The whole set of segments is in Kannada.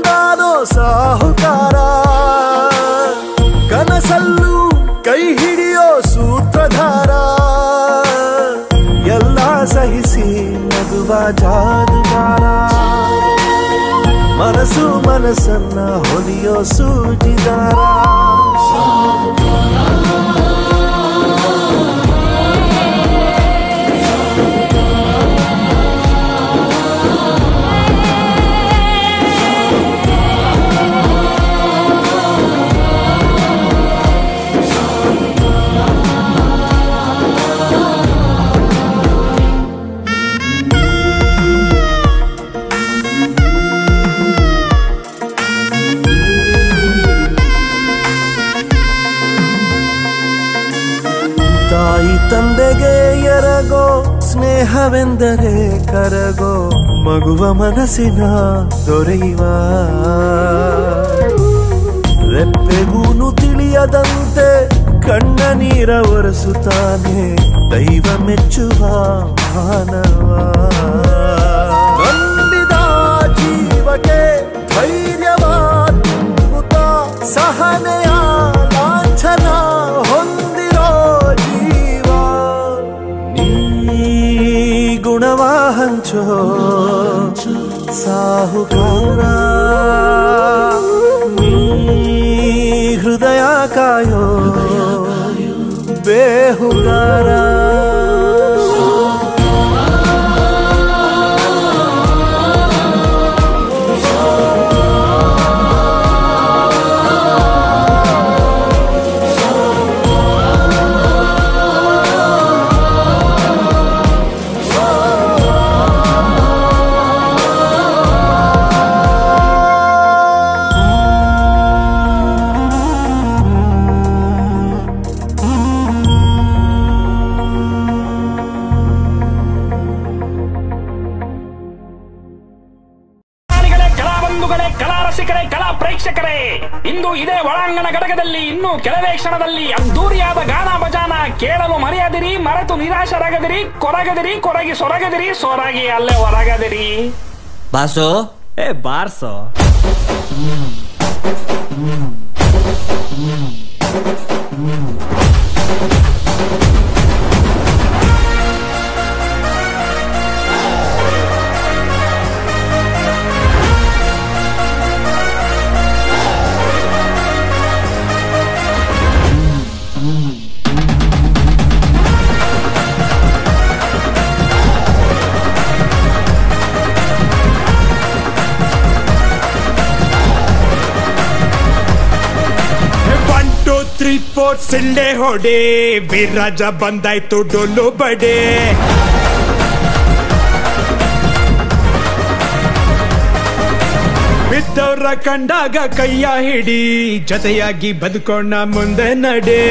ನಾನೋ ಸಾಹುಕಾರ ಕನಸಲ್ಲೂ ಕೈ ಹಿಡಿಯೋ ಸೂತ್ರಧಾರ ಎಲ್ಲ ಸಹಿಸಿ ನಗುವ ಜಾದುಗಾರ ಮನಸ್ಸು ಮನಸ್ಸನ್ನ ಹೊಲಿಯೋ ಸೂಜಿದಾರ ತಾಯಿ ತಂದೆಗೆ ಎರಗೋ ಸ್ನೇಹವೆಂದರೆ ಕರಗೋ ಮಗುವ ಮನಸ್ಸಿನ ದೊರೆಯುವ ರೆಪ್ಪೆಗೂನು ತಿಳಿಯದಂತೆ ಕಣ್ಣ ನೀರ ಒರೆಸುತ್ತಾನೆ ದೈವ ಮೆಚ್ಚುವ ಮಾನವ ನಂಬಿದ ಜೀವಕ್ಕೆ ಧೈರ್ಯವಾದ ಸಹನೆಯ ಲಾಂಛನ ಹೊಂದಿರೋ ಜೀವ ನೀ ಗುಣವ ಹಂಚೋ ಸಾಹುಕಾರ ನೀ ಹೃದಯ ಕಾಯೋ ಬೇಹುಗಾರ ಅಭಿಮಾನಿಗಳೇ ಕಲಾಬಂಧುಗಳೇ ಕಲಾ ರಸಿಕರೇ ಕಲಾ ಪ್ರೇಕ್ಷಕರೇ ಇಂದು ಇದೇ ಒಳಾಂಗಣ ಘಟಕದಲ್ಲಿ ಇನ್ನು ಕೆಲವೇ ಕ್ಷಣದಲ್ಲಿ ಅದ್ದೂರಿಯಾದ ಗಾನ ಭಜಾನ ಕೇಳಲು ಮರೆಯದಿರಿ ಮರೆತು ನಿರಾಶರಾಗದಿರಿ ಕೊರಗದಿರಿ ಕೊರಗಿ ಸೊರಗದಿರಿ ಸೊರಗಿ ಅಲ್ಲೇ ಹೊರಗದಿರಿ ಬಾಸು ಏ ಬಾರ್ಸೋ ಒನ್ ಟೂ ತ್ರೀ ಫೋರ್ ಸಿಳ್ಳೆ ಹೊಡೆ ವೀರರಾಜ ಬಂದಾಯ್ತು ಡೊಲ್ಲು ಬಡೆ ಬಿದ್ದವ್ರ ಕಂಡಾಗ ಕೈಯ ಹಿಡಿ ಜೊತೆಯಾಗಿ ಬದುಕೋಣ ಮುಂದೆ ನಡೆ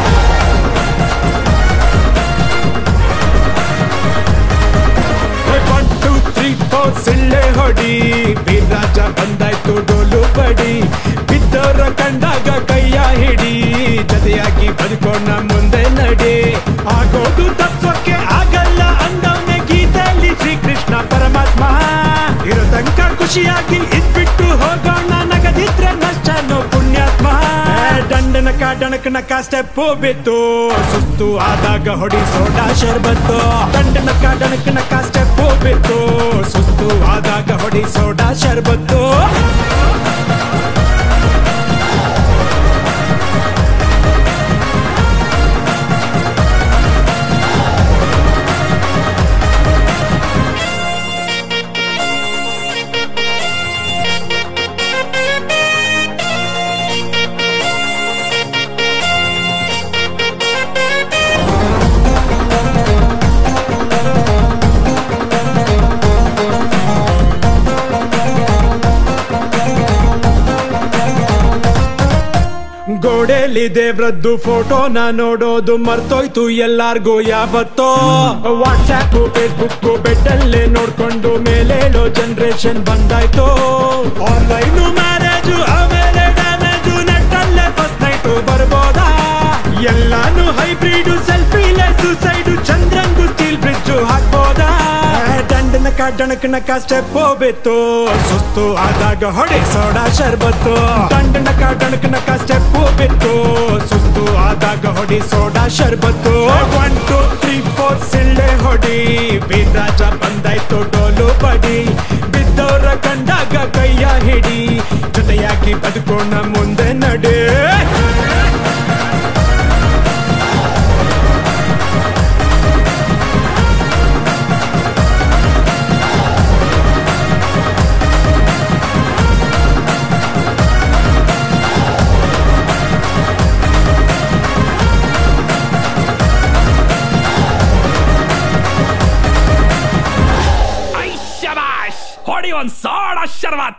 ಒನ್ ಟೂ ತ್ರೀ ಫೋರ್ ಸಿಳ್ಳೆ ಹೊಡಿ ವೀರರಾಜ ಬಂದಾಯ್ತು ಡೋಲು ಬಡಿ ಬಿದ್ದವರ ಕಂಡಾಗ ಕೈಯ ಹಿಡಿ ಜೊತೆಯಾಗಿ ಬದುಕೋಣ ಮುಂದೆ ನಡೆ ಆಗೋದು ತತ್ವಕ್ಕೆ ಆಗಲ್ಲ ಅಂದವನೇ ಗೀತೆಯಲ್ಲಿ ಶ್ರೀಕೃಷ್ಣ ಪರಮಾತ್ಮ ಇರೋ ತನಕ ಖುಷಿಯಾಗಿ ಇದ್ಬಿಟ್ಟು ಹೋಗೋಣ ನಗದಿದ್ರೆ ನಷ್ಟನೋ ಪುಣ್ಯಾತ್ಮ ದಂಡನಕ ಡಣಕನಕ ಸ್ಟೆಪ್ ಬಿತ್ತು ಸುಸ್ತು ಆದಾಗ ಹೊಡಿ ಸೋಡಾ ಶರ್ಬತ್ತು ದಂಡನಕ ಡಣಕನಕ ಸ್ಟೆಪ್ ಬಿತ್ತು ಸುಸ್ತು ಆದಾಗ ಹೊಡಿ ಸೋಡಾ ಶರ್ಬತ್ತು ಗೋಡೆಲಿ ದೇವ್ರದ್ದು ಫೋಟೋನ ನೋಡೋದು ಮರ್ತೋಯ್ತು ಎಲ್ಲಾರ್ಗೂ ಯಾವತ್ತೋ ವಾಟ್ಸ್ಆಪ್ ಫೇಸ್ಬುಕ್ ಬೆಟ್ಟಲ್ಲೇ ನೋಡ್ಕೊಂಡು ಮೇಲೇಳೋ ಜನರೇಷನ್ ಬಂದಾಯ್ತು ಆನ್ಲೈನ್ ಮ್ಯಾರೇಜು ಆಮೇಲೆ ಡ್ಯಾಮೇಜು ನೆಟ್ಟಲ್ಲೇ ಫಸ್ಟ್ ನೈಟು ಬರ್ಬೋದಾ ಎಲ್ಲಾನು ಹೈಬ್ರಿಡ್ ಸೆಲ್ಫಿ ಸೂಸೈಡು ಚಂದ್ರಂಗು ಸ್ಟೀಲ್ ಬ್ರಿಡ್ಜ್ ಹಾಕ್ಬೋದಾ ದಂಡನಕ ಡಣಕ್ ನಕ ಸ್ಟೆಪ್ ಬಿತ್ತು ಸುಸ್ತು ಆದಾಗ ಹೊಡೆ ಸೋಡಾ ಶರ್ಬತ್ತು ದಂಡನಕ ಡಣಕ್ ನಕ ಸ್ಟೆಪ್ ಬಿತ್ತು ಸುಸ್ತು ಆದಾಗ ಹೊಡಿ ಸೋಡಾ ಶರ್ಬತ್ತು ಒನ್ ಟೂ ತ್ರೀ ಫೋರ್ ಸಿಳ್ಳೆ ಹೊಡಿ ಬೀರಾಜ ಬಂದಾಯ್ತು ಡೋಲು ಬಡಿ ಬಿದ್ದವರ ಕಂಡಾಗ ಕೈಯ ಹಿಡಿ ಜೊತೆಯಾಗಿ ಬದುಕೋಣ ಮುಂದೆ ನಡೆ ಐಶಬಾಷ್ ಹೊಡಿ ಒಂದ್ ಸಾಡ ಶರ್ವತ್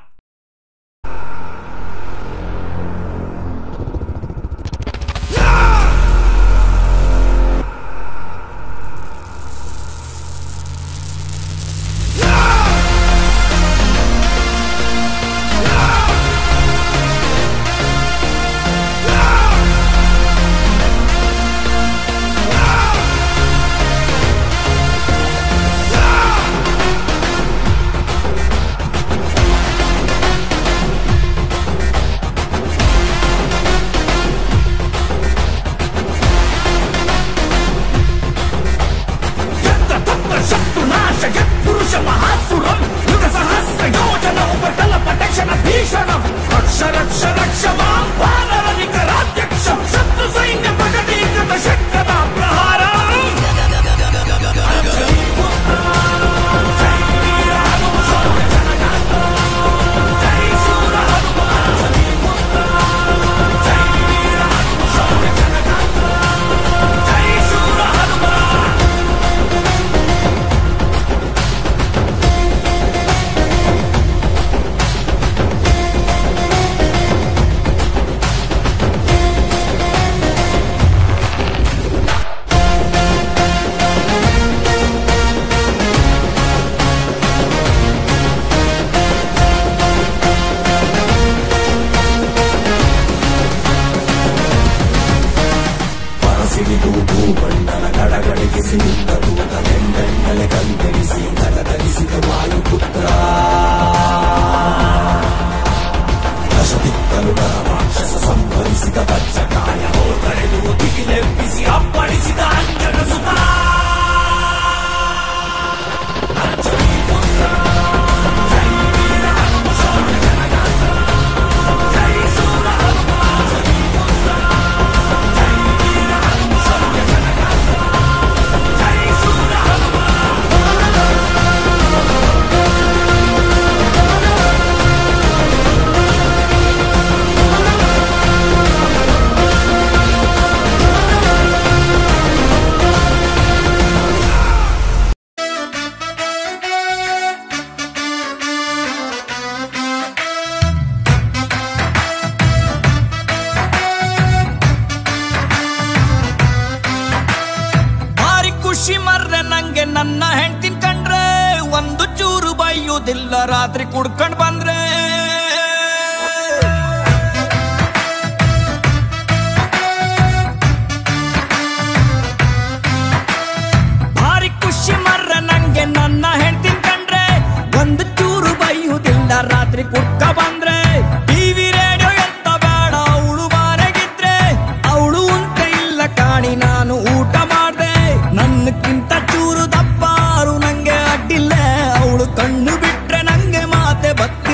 ಭಾರಿ ಖುಷಿ ಮರ್ರೆ ನಂಗೆ ನನ್ನ ಹೆಂಡ್ತಿನ್ ಕಂಡ್ರೆ ಒಂದು ಚೂರು ಬೈಯುವುದಿಲ್ಲ ರಾತ್ರಿ ಕುಡ್ಕೊಂಡ್ ಬಂದ್ರೆ ಭಾರಿ ಖುಷಿ ಮರ್ರೆ ನಂಗೆ ನನ್ನ ಹೆಂಡ್ತಿನ್ ಕಂಡ್ರೆ ಒಂದು ಚೂರು ಬೈಯುವುದಿಲ್ಲ ರಾತ್ರಿ ಕುಡ್ಕ ಬಂದ್ರೆ ಟಿವಿ ರೇಡಿಯೋ ಎಂತ ಬೇಡ ಅವಳು ಬಾರೆಗಿದ್ರೆ ಅವಳು ಅಂತ ಇಲ್ಲ ಕಾಣಿ ನಾನು ಊಟ ಮಾಡ್ದೆ ನನ್ನಕ್ಕಿಂತ ಚೂರು ದಪ್ಪಾರು ನಂಗೆ ಅಡ್ಡಿಲ್ಲ ಅವಳು ಕಣ್ಣು ಬಿಟ್ರೆ ನಂಗೆ ಮಾತೆ ಭಕ್ತಿ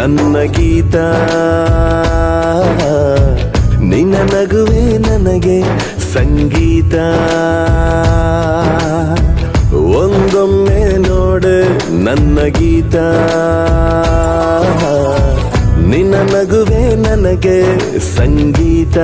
ನನ್ನ ಗೀತ ನಿನ್ನ ನಗುವೆ ನನಗೆ ಸಂಗೀತ ಒಂದೊಮ್ಮೆ ನೋಡೆ ನನ್ನ ಗೀತ ನಿನ್ನ ನಗುವೆ ನನಗೆ ಸಂಗೀತ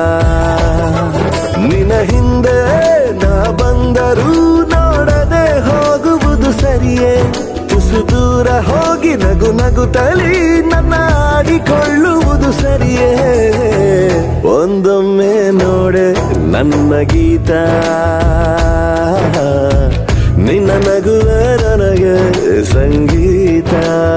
ನಿನ್ನ ಹಿಂದೆ ನಾ ಬಂದರೂ ನೋಡದೆ ಹೋಗುವುದು ಸರಿಯೇ ತುಸು ದೂರ ಹೋಗಿ ನಗು ನಗುತ್ತಲಿ ನನ್ನ ಆಡಿಕೊಳ್ಳುವುದು ಸರಿಯೇ ಒಂದೊಮ್ಮೆ ನೋಡೆ ನನ್ನ ಗೀತ ನಿನ್ನ ನಗುವ ನನಗೆ ಸಂಗೀತ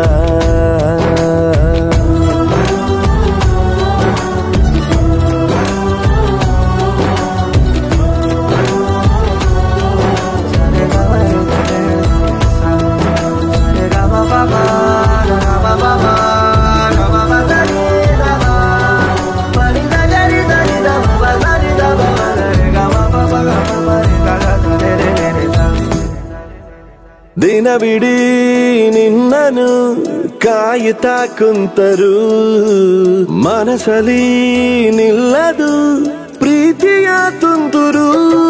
ದಿನವಿಡೀ ನಿನ್ನನು ಕಾಯುತ್ತಾ ಕುಂತರು ಮನಸಲಿ ನಿಲ್ಲದು ಪ್ರೀತಿಯ ತುಂತುರು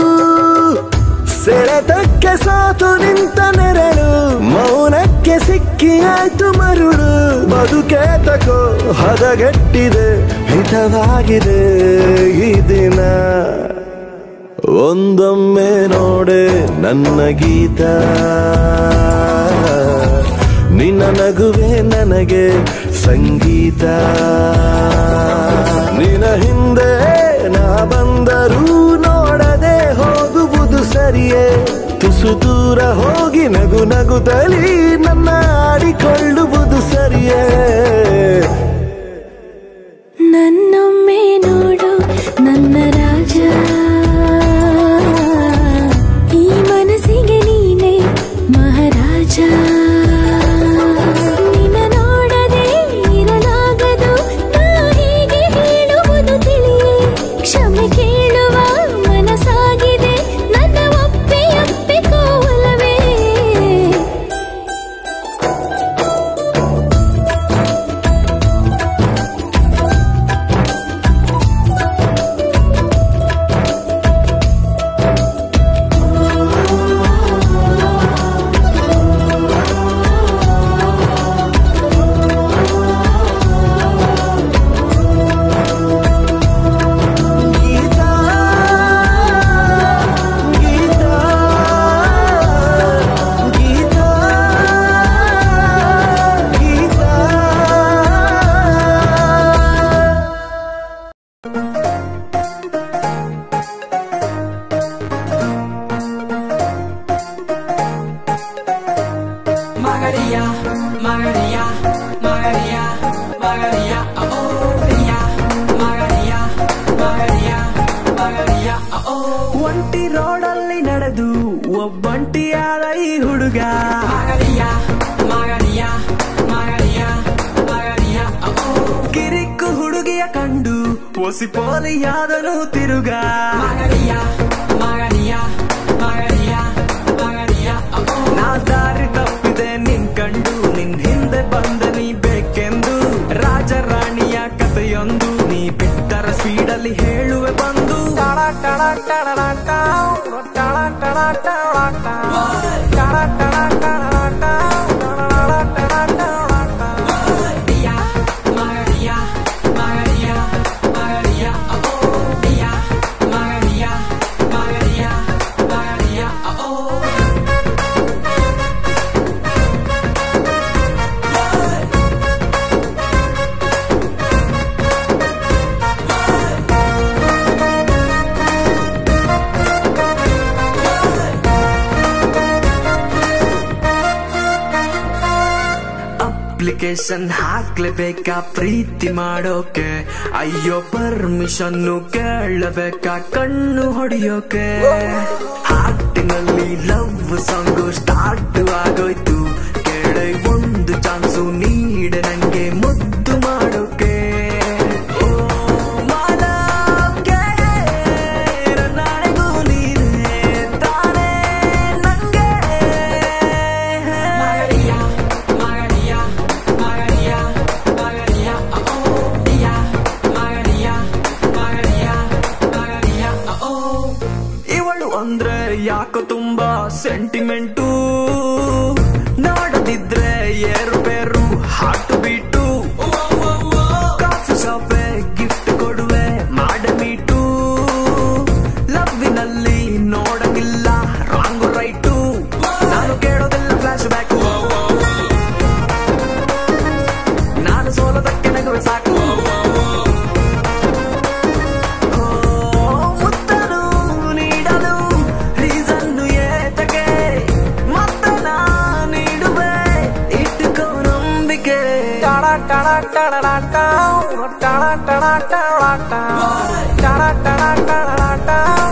ಸೆಳೆತಕ್ಕೆ ಸಾತು ನಿಂತ ನೆರಳು ಮೌನಕ್ಕೆ ಸಿಕ್ಕಿ ಆಯ್ತು ಮರುಳು ಬದುಕೆ ತಕೋ ಹದಗೆಟ್ಟಿದೆ ಹಿತವಾಗಿದೆ ಈ ದಿನ ಒಂದೊಮ್ಮೆ ನೋಡೆ ನನ್ನ ಗೀತ ನಿನ್ನ ನಗುವೆ ನನಗೆ ಸಂಗೀತ ನಿನ್ನ ಹಿಂದೆ ನಾ ಬಂದರೂ ನೋಡದೆ ಹೋಗುವುದು ಸರಿಯೇ ತುಸು ದೂರ ಹೋಗಿ ನಗು ನಗುತ್ತಲಿ ನನ್ನ ಆಡಿಕೊಳ್ಳುವುದು ಸರಿಯೇ ನನ್ನೊಮ್ಮೆ ನೋಡು ನನ್ನ ರಾಜ ಈ ಮನಸ್ಸಿಗೆ ನೀನೆ ಮಹಾರಾಜ ನಿನ್ನ ನೋಡದೆ ಇರಲಾಗದು ನಾ ಹೀಗೆ ಹೇಳುವುದು ತಿಳಿಯೇ ಕ್ಷಮೆ ಕೇಳುವ ಮನಸ್ಸಾಗಿದೆ ನನ್ನ ಒಪ್ಪೆ ಒಪ್ಪಿಕೋವಲವೇ Geetha Geetha Geetha Geetha Maria, Maria, Maria, Maria, oh, Maria, Maria, Maria, Maria, oh. ಒಂಟಿ ರೋಡಲ್ಲಿ ನಡೆದು ಒಬ್ಬಂಟಿಯಾದ ಈ ಹುಡುಗ Maria, Maria, Maria, Maria, oh. ಕಿರಿಕ್ಕು ಹುಡುಗಿಯ ಕಂಡು ಒಸಿ ಪೋಲಿಯಾದನು ತಿರುಗ Maria, Maria, Maria, Maria, oh. ನಾ ದಾರಿ ತಪ್ಪಿದೆ ನಿನ್ ಕಂಡು ನಿನ್ ಹಿಂದೆ ಬಂದ ನೀ ಬೇಕೆಂದು ರಾಜರಾಣಿಯ ಕಥೆಯೊಂದು ನೀ ಬಿಟ್ಟರ ಸ್ಪೀಡಲ್ಲಿ ಹೇಳುವೆ ಬಂದು ಟಡ ಟಡ ಟಡ ಟಡ ಟಡ ಟಡ ಟಡ ಟಡ ಟಡ ಟಡ Maria, Maria, Maria, Maria, oh. Maria, Maria, Maria, Maria, oh. Application ಹಾಕ್ಲೇಬೇಕಾ ಪ್ರೀತಿ ಮಾಡೋಕೆ ಅಯ್ಯೋ ಪರ್ಮಿಷನ್ನು ಕೇಳಬೇಕಾ ಕಣ್ಣು ಹೊಡಿಯೋಕೆ ಹಾಟಿನಲ್ಲಿ ಲವ್ ಸಾಂಗು ಸ್ಟಾರ್ಟ್ ಆಗೋಯ್ತು ಕೇಳೆ ಒಂದು ಚಾನ್ಸು ನೀಡೆ ನಂಗೆ ಮುದ್ದು ಮಾಡೋಕೆ ಓ ಮಾಲವ್ ಕೇಳೆ, ನನ್ನಾಣೆಗೂ ನೀನೇ ತಾನೇ ನಂಗೆ Maria, Maria, Maria, ಎಂಗೇಜ್ಮೆಂಟು ನೋಡದಿದ್ರೆ ಏರುಪೇರು ಹಾಟು ಬಿಟ್ಟು ಕಾಫಿ ಶಾಪೆ ಗಿಫ್ಟ್ ಕೊಡುವೆ ಮಾಡ ಮೀಟು ಲವ್ವಿನಲ್ಲಿ ನೋಡಂಗಿಲ್ಲ ರಾಂಗು ರೈಟು ನಾನು ಕೇಳೋದೆಲ್ಲ ಫ್ಲಾಶ್ ಬ್ಯಾಕ್ ನಾನು ಸೋಲದಕ್ಕೆ ನಗುವೆ ಸಾಕು ಓ, ಮುತ್ತನು ನೀಡಲು ರೀಸನ್ನು ಏತಕ್ಕೆ ಮತ್ತೆ ನಾ ನೀಡುವೆ ಇಟ್ಟುಕೋ ನಂಬಿಕೆ ಟಡ ಟಡ ಟಡ ಟಡ ಟಡ ಟಡ ಟಡ ಟಡ ಟಡ ಟಡ ಟಡ